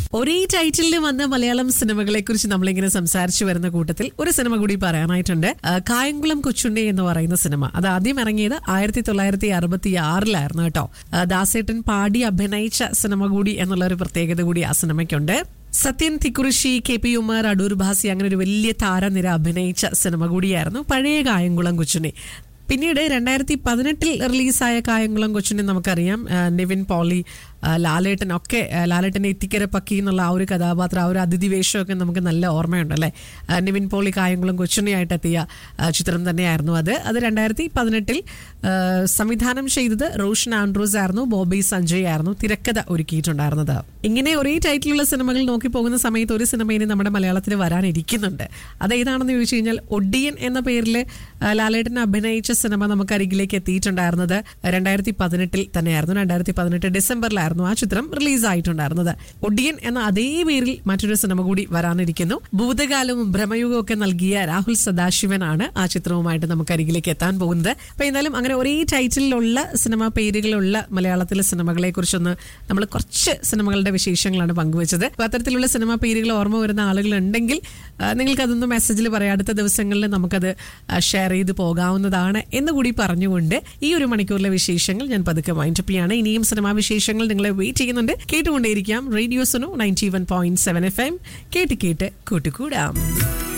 ഒരേ ടൈറ്റിലിൽ വന്ന മലയാളം സിനിമകളെ കുറിച്ച് നമ്മളിങ്ങനെ സംസാരിച്ചു വരുന്ന കൂട്ടത്തിൽ ഒരു സിനിമ കൂടി പറയാനായിട്ടുണ്ട് ആ, കായംകുളം കൊച്ചുണ്ണി എന്ന് പറയുന്ന സിനിമ അത് ആദ്യം ഇറങ്ങിയത് ആയിരത്തി തൊള്ളായിരത്തി അറുപത്തി ആറിലായിരുന്നു കേട്ടോ ആ, ദാസേട്ടൻ പാടി അഭിനയിച്ച സിനിമ കൂടി എന്നുള്ള ഒരു പ്രത്യേകത കൂടി ആ സിനിമയ്ക്കുണ്ട് സത്യൻ തിക്കുറിശി കെ പി ഉമർ അടൂർ ഭാസി അങ്ങനെ ഒരു വലിയ താരനിര അഭിനയിച്ച സിനിമ കൂടിയായിരുന്നു പഴയ കായംകുളം കൊച്ചുണ്ണി പിന്നീട് രണ്ടായിരത്തി പതിനെട്ടിൽ റിലീസായ കായംകുളം കൊച്ചിനെ നമുക്കറിയാം ആ, നിവിൻ പോളി ആ, ലാലേട്ടൻ ഒക്കെ ആ, ലാലേട്ടനെ ഇത്തിക്കര പക്കി എന്നുള്ള ആ ഒരു കഥാപാത്രം ആ ഒരു അതിഥി വേഷമൊക്കെ നമുക്ക് നല്ല ഓർമ്മയുണ്ടല്ലേ ആ, നിവിൻ പോളി കായംകുളം കൊച്ചുണ്ണിയായിട്ട് എത്തിയ ആ, ചിത്രം തന്നെയായിരുന്നു അത് അത് രണ്ടായിരത്തി പതിനെട്ടിൽ സംവിധാനം ചെയ്തത് റോഷൻ ആൻഡ്രൂസ് ആയിരുന്നു ബോബി സഞ്ജയ് ആയിരുന്നു തിരക്കഥ ഒരുക്കിയിട്ടുണ്ടായിരുന്നത് ഇങ്ങനെ ഒരേ ടൈറ്റിലുള്ള സിനിമകൾ നോക്കി പോകുന്ന സമയത്ത് ഒരു സിനിമ ഇനി നമ്മുടെ മലയാളത്തിൽ വരാനിരിക്കുന്നുണ്ട് അത് ഏതാണെന്ന് ചോദിച്ചു കഴിഞ്ഞാൽ ഒഡിയൻ എന്ന പേരിൽ ലാലേട്ടൻ അഭിനയിച്ച സിനിമ നമുക്ക് അരികിലേക്ക് എത്തിയിട്ടുണ്ടായിരുന്നത് രണ്ടായിരത്തി പതിനെട്ടിൽ തന്നെയായിരുന്നു രണ്ടായിരത്തി പതിനെട്ട് ഡിസംബറിലായിരുന്നു ആ ചിത്രം റിലീസ് ആയിട്ടുണ്ടായിരുന്നത് ഒഡിയൻ എന്ന അതേ പേരിൽ മറ്റൊരു സിനിമ കൂടി വരാനിരിക്കുന്നു ഭൂതകാലവും ഭ്രമയുഗവും ഒക്കെ നൽകിയ രാഹുൽ സദാശിവനാണ് ആ ചിത്രവുമായിട്ട് നമുക്ക് അരികിലേക്ക് എത്താൻ പോകുന്നത് അപ്പൊ എന്തായാലും അങ്ങനെ ഒരേ ടൈറ്റിലുള്ള സിനിമ പേരുകളുള്ള മലയാളത്തിലെ സിനിമകളെ കുറിച്ചൊന്ന് നമ്മൾ കുറച്ച് സിനിമകളുടെ വിശേഷങ്ങളാണ് പങ്കുവച്ചത് അപ്പൊ അത്തരത്തിലുള്ള സിനിമ പേരുകൾ ഓർമ്മ വരുന്ന ആളുകൾ ഉണ്ടെങ്കിൽ നിങ്ങൾക്ക് അതൊന്ന് മെസ്സേജിൽ പറയാം അടുത്ത ദിവസങ്ങളിൽ നമുക്കത് ഷെയർ ചെയ്ത് പോകാവുന്നതാണ് എന്ന് കൂടി പറഞ്ഞുകൊണ്ട് ഈ ഒരു മണിക്കൂറിലെ വിശേഷങ്ങൾ ഞാൻ പതുക്കെ വൈൻഡപ്പ് ചെയ്യാണ് ഇനിയും സിനിമാ വിശേഷങ്ങൾ നിങ്ങളെ വെയിറ്റ് ചെയ്യുന്നുണ്ട് കേട്ടുകൊണ്ടേയിരിക്കാം radio Sunu ninety one point seven F M കേട്ട് കേട്ട് കൂട്ടുകൂടാം